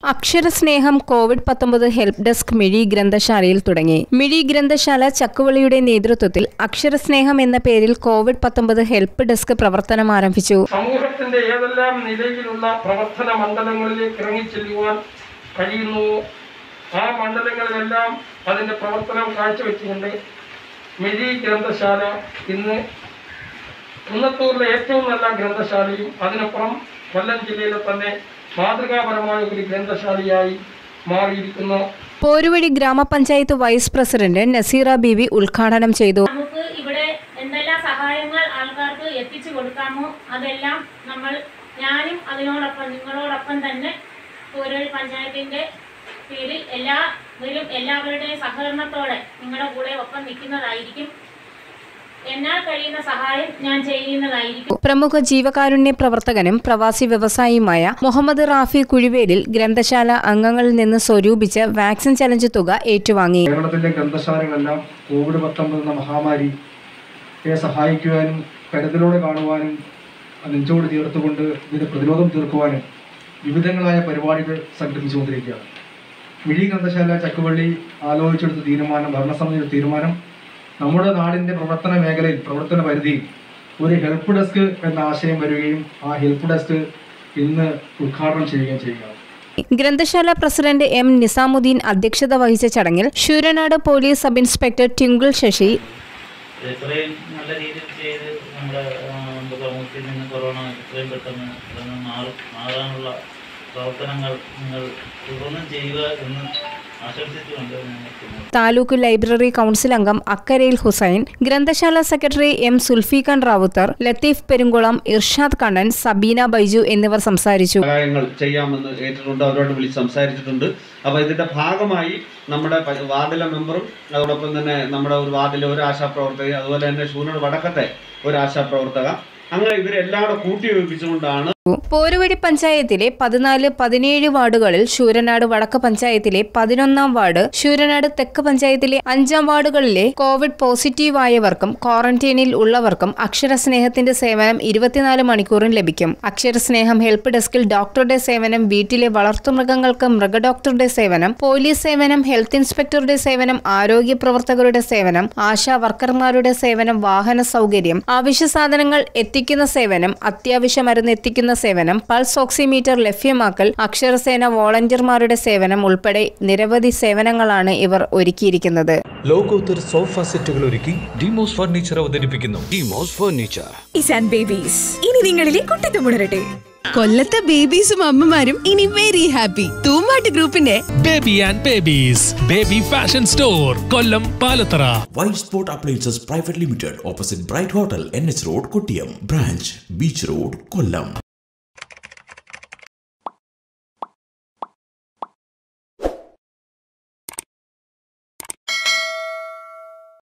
അക്ഷരസ്നേഹം Covid പത്തൊമ്പത് help desk Mizhi ഗ്രന്ഥശാലയിൽ തുടങ്ങി മിഴി ഗ്രന്ഥശാല ചക്കുവളിയുടെ നേതൃത്വത്തിൽ അക്ഷരസ്നേഹം എന്ന പേരിൽ കോവിഡ് പത്തൊമ്പത് ഹെൽപ്പ് ഡെസ്ക് പ്രവർത്തനം ആരംഭിച്ചു സമൂഹത്തിന്റെ ഏതെല്ലാം നിലയിലുള്ള പ്രവർത്തന മണ്ഡലങ്ങളിലേക്ക് ഇറങ്ങിച്ചെല്ലുവാൻ കഴിയുന്നുവോ ആ മണ്ഡലങ്ങളിലെല്ലാം അതിന്റെ പ്രവർത്തനം കാഴ്ചവെച്ചുകൊണ്ട് മിഴി ഗ്രന്ഥശാല ഇന്ന് കുന്നത്തൂരിലെ ഏറ്റവും നല്ല ഗ്രന്ഥശാലയും അതിനപ്പുറം കൊല്ലം ജില്ലയിലെ തന്നെ മാതൃകാപരമായ ഒരു ഗ്രന്ഥശാലയായി മാറിയിരിക്കുന്നു പോരുവഴി ഗ്രാമപഞ്ചായത്ത് വൈസ് പ്രസിഡന്റ് നസീറ ബീവി ഉദ്ഘാടനം ചെയ്തു നമുക്ക് ഇവിടെ എന്തെല്ലാം സഹായങ്ങൾ ആൾക്കാർക്ക് എത്തിച്ചു കൊടുക്കാമോ അതെല്ലാം നമ്മൾ ഞാനും അതിനോടൊപ്പം നിങ്ങളോടൊപ്പം തന്നെ പൂരൽ പഞ്ചായത്തിന്റെ പേരിൽ എല്ലാവരും എല്ലാവരുടെയും സഹകരണത്തോടെ നിങ്ങളുടെ കൂടെ ഒപ്പം നിൽക്കുന്നതായിരിക്കും എന്നാൽ കഴിയുന്ന സഹായം ഞാൻ ചെയ്യുന്നതായിരിക്കും പ്രമുഖ ജീവകാരുണ്യ പ്രവർത്തകനും പ്രവാസി വ്യവസായിയുമായ മുഹമ്മദ് റാഫി കുഴിവേലിൽ ഗ്രന്ഥശാല അംഗങ്ങളിൽ നിന്ന് സ്വരൂപിച്ച് വാക്സിൻ ചലഞ്ച് തുക ഏറ്റുവാങ്ങി കേരളത്തിലെ ഗ്രന്ഥശാലകളെല്ലാം കോവിഡ് പത്തൊമ്പത് എന്ന മഹാമാരിയെ സഹായിക്കുവാനും കരുതലോടെ കാണുവാനും നെഞ്ചോട് ചേർത്തുകൊണ്ട് ഇതിന് പ്രതിരോധം തീർക്കുവാനും വിവിധങ്ങളായ പരിപാടികൾ സംഘടിപ്പിച്ചുകൊണ്ടിരിക്കുകയാണ് മിഴി ഗ്രന്ഥശാല ചക്കുവള്ളി ആലോചിച്ചെടുത്ത തീരുമാനം ഭരണസമിതിയുടെ തീരുമാനം നമ്മുടെ നാടിൻ്റെ പ്രവർത്തന മേഖലയിൽ പ്രവർത്തന പരിധിയിൽ ഒരു ഹെൽപ്പ് ഡെസ്ക് എന്ന ആശയം വരികയും ആ ഹെൽപ്പ് ഡെസ്ക് ഇന്ന് ഉദ്ഘാടനം ചെയ്യുകയും ചെയ്യുകയാണ് ഗ്രന്ഥശാല പ്രസിഡന്റ് എം നിസാമുദ്ദീൻ അധ്യക്ഷത വഹിച്ച ചടങ്ങിൽ Sooranad police sub inspector Twinkle Sasi ഇത്രയും നല്ല രീതിയിൽ ചെയ്ത് നമ്മുടെ ആ, നമ്മുടെ സമൂഹത്തിൽ നിന്ന് കൊറോണ എത്രയും പെട്ടെന്ന് ഇതൊന്ന് മാറും മാറാനുള്ള പ്രവർത്തനങ്ങൾ നിങ്ങൾ തുടർന്നും ചെയ്യുക എന്ന് ആശംസിച്ചുകൊണ്ട് ഞാൻ നിർത്തുന്നു താലൂക്ക് ലൈബ്രറി കൗൺസിൽ അംഗം അക്കരയിൽ ഹുസൈൻ ഗ്രന്ഥശാല സെക്രട്ടറി എം സുൽഫീഖാൻ റാവുത്തർ ലത്തീഫ് പെരുങ്കുളം ഇർഷാദ് കണ്ണൻ സബീന ബൈജു എന്നിവർ സംസാരിച്ചു സഹായങ്ങൾ ചെയ്യാമെന്ന് ഏറ്റിട്ടുണ്ട് അവരോട് വിളിച്ച് സംസാരിച്ചിട്ടുണ്ട് അപ്പോൾ ഇതിന്റെ ഭാഗമായി നമ്മുടെ പ- വാർഡിലെ മെമ്പറും അതോടൊപ്പം തന്നെ നമ്മുടെ ഒരു വാർഡിലെ ഒരു ആശാപ്രവർത്തക അതുപോലെ തന്നെ ശൂനോട് വടക്കത്തെ ഒരു ആശാപ്രവർത്തക അങ്ങനെ ഇവരെല്ലാം കൂടെ കൂട്ടിയോജിപ്പിച്ചുകൊണ്ടാണ് പോരുവഴി പഞ്ചായത്തിലെ പതിനാല് പതിനേഴ് വാർഡുകളിൽ ശൂരനാട് വടക്ക് പഞ്ചായത്തിലെ പതിനൊന്നാം വാർഡ് ശൂരനാട് തെക്ക് പഞ്ചായത്തിലെ അഞ്ചാം വാർഡുകളിലെ കോവിഡ് പോസിറ്റീവ് ആയവർക്കും ക്വാറന്റൈനിൽ ഉള്ളവർക്കും അക്ഷരസ്നേഹത്തിന്റെ സേവനം ഇരുപത്തിനാല് മണിക്കൂറും ലഭിക്കും അക്ഷരസ്നേഹം ഹെൽപ്പ് ഡെസ്കിൽ ഡോക്ടറുടെ സേവനം വീട്ടിലെ വളർത്തുമൃഗങ്ങൾക്ക് മൃഗഡോക്ടറുടെ സേവനം പോലീസ് സേവനം ഹെൽത്ത് ഇൻസ്പെക്ടറുടെ സേവനം ആരോഗ്യ പ്രവർത്തകരുടെ സേവനം ആശാ വർക്കർമാരുടെ സേവനം വാഹന സൗകര്യം അവശ്യ സാധനങ്ങൾ എത്തിക്കുന്ന സേവനം അത്യാവശ്യ മരുന്ന് എത്തിക്കുന്ന സേവനം പൾസ് ഓക്സിമീറ്റർ ലഭ്യമാക്കൽ അക്ഷരസേന വോളണ്ടിയർമാരുടെ സേവനം ഉൾപ്പെടെ നിരവധി സേവനങ്ങളാണ് ഇവർ ഒരുക്കിയിരിക്കുന്നത് ലോകോത്തര സോഫ സെറ്റുകൾ ഒരുക്കി ഡിമോസ് ഫർണിച്ചർ അവതരിപ്പിക്കുന്നു ഡിമോസ് ഫർണിച്ചർ ആൻഡ് ബേബീസ് ഇനി നിങ്ങളിലെ കുട്ടിത്തമുണരട്ടെ കൊല്ലത്തെ ബേബീസും അമ്മമാരും ഇനി വെരി ഹാപ്പി തൂമ്പാട്ട് ഗ്രൂപ്പിന്റെ baby and babies baby fashion store Kollam Palathara white spot appliances private limited opposite bright hotel N H road Kottiyam branch beach road Kollam